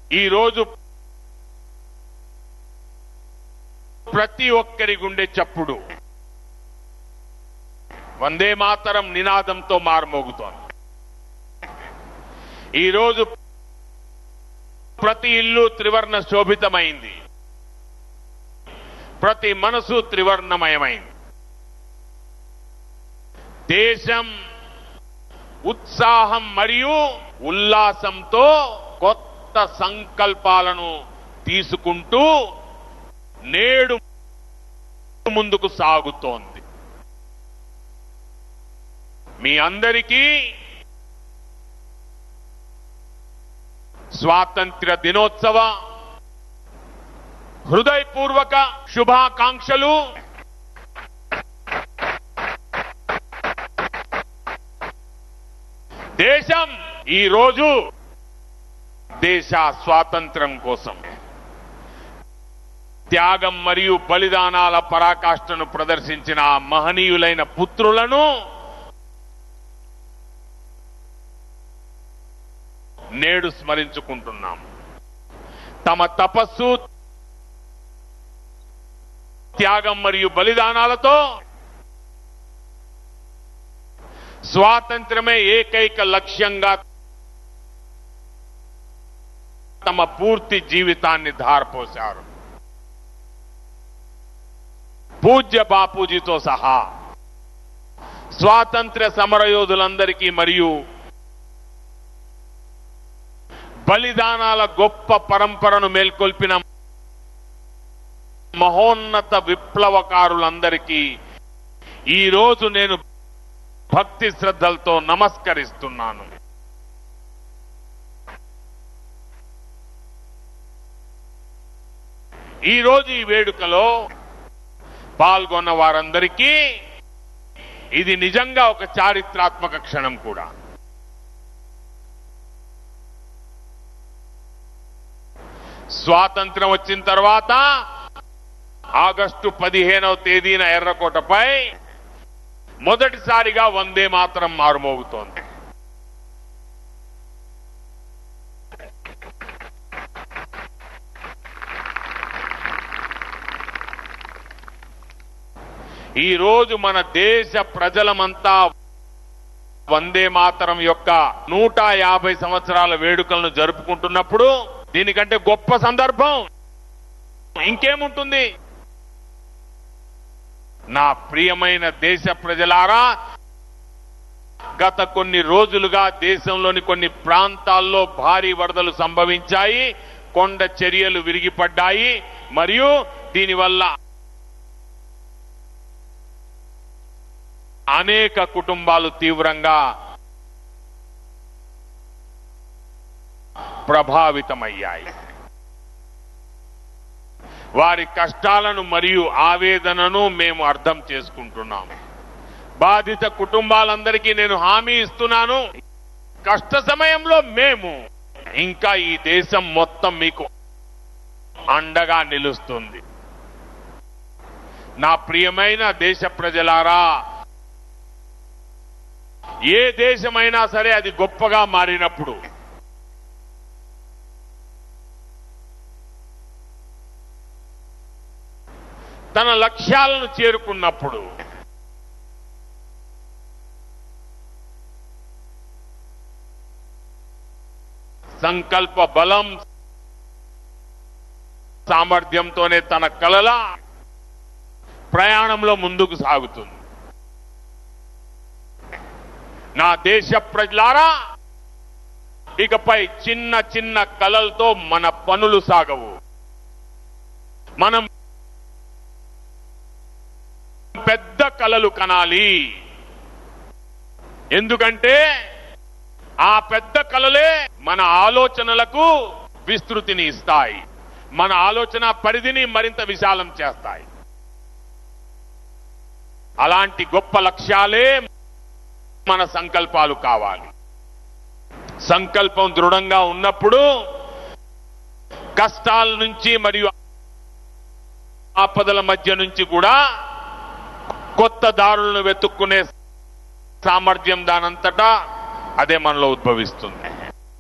ఈరోజు ప్రతి ఒక్కరి గుండె చప్పుడు వందే మాతరం నినాదంతో మారుమోగుతోంది ఈరోజు ప్రతి ఇల్లు త్రివర్ణ శోభితమైంది ప్రతి మనసు త్రివర్ణమయమైంది దేశం ఉత్సాహం మరియు ఉల్లాసంతో కొత్త సంకల్పాలను తీసుకుంటూ నేడు ముందుకు సాగుతోంది మీ అందరికీ స్వాతంత్ర్య దినోత్సవ హృదయపూర్వక శుభాకాంక్షలు దేశం ఈ రోజు దేశ స్వాతంత్ర్యం కోసం త్యాగం మరియు బలిదానాల పరాకాష్ఠను ప్రదర్శించిన ఆ మహనీయులైన పుత్రులను నేడు స్మరించుకుంటున్నాం తమ తపస్సు త్యాగం మరియు బలిదానాలతో స్వాతంత్రమే ఏకైక లక్ష్యంగా తమ పూర్తి జీవితాన్ని ధారపోశారు పూజ్య బాపూజీతో సహా స్వాతంత్ర్య సమరయోధులందరికీ మరియు బలిదానాల గొప్ప పరంపరను మేల్కొల్పిన మహోన్నత విప్లవకారులందరికీ ఈ రోజు నేను భక్తి శ్రద్ధలతో నమస్కరిస్తున్నాను ఈ రోజు ఈ వేడుకలో పాల్గొన్న వారందరికీ ఇది నిజంగా ఒక చారిత్రాత్మక క్షణం కూడా స్వాతంత్రం వచ్చిన తర్వాత ఆగస్టు పదిహేనవ తేదీన ఎర్రకోటపై మొదటిసారిగా వందే మాత్రం మారుమోగుతోంది ఈ రోజు మన దేశ ప్రజలమంతా వందే మాతరం యొక్క నూట యాభై సంవత్సరాల వేడుకలను జరుపుకుంటున్నప్పుడు దీనికంటే గొప్ప సందర్భం ఇంకేముంటుంది నా ప్రియమైన దేశ ప్రజలారా గత కొన్ని రోజులుగా దేశంలోని కొన్ని ప్రాంతాల్లో భారీ వరదలు సంభవించాయి కొండ చర్యలు విరిగిపడ్డాయి మరియు దీనివల్ల అనేక కుటుంబాలు తీవ్రంగా ప్రభావితమయ్యాయి వారి కష్టాలను మరియు ఆవేదనను మేము అర్థం చేసుకుంటున్నాము బాధిత కుటుంబాలందరికీ నేను హామీ ఇస్తున్నాను కష్ట సమయంలో మేము ఇంకా ఈ దేశం మొత్తం మీకు అండగా నిలుస్తుంది నా ప్రియమైన దేశ ప్రజలారా ఏ దేశమైనా సరే అది గొప్పగా మారినప్పుడు తన లక్ష్యాలను చేరుకున్నప్పుడు సంకల్ప బలం సామర్థ్యంతోనే తన కలల ప్రయాణంలో ముందుకు సాగుతుంది నా దేశ ప్రజలారా ఇకపై చిన్న చిన్న కలలతో మన పనులు సాగవు మనం పెద్ద కలలు కనాలి ఎందుకంటే ఆ పెద్ద కలలే మన ఆలోచనలకు విస్తృతిని ఇస్తాయి మన ఆలోచన పరిధిని మరింత విశాలం చేస్తాయి అలాంటి గొప్ప లక్ష్యాలే మన సంకల్పాలు కావాలి సంకల్పం దృఢంగా ఉన్నప్పుడు కష్టాల నుంచి మరియు ఆపదల మధ్య నుంచి కూడా కొత్త దారులను వెతుక్కునే సామర్థ్యం దానంతటా అదే మనలో ఉద్భవిస్తుంది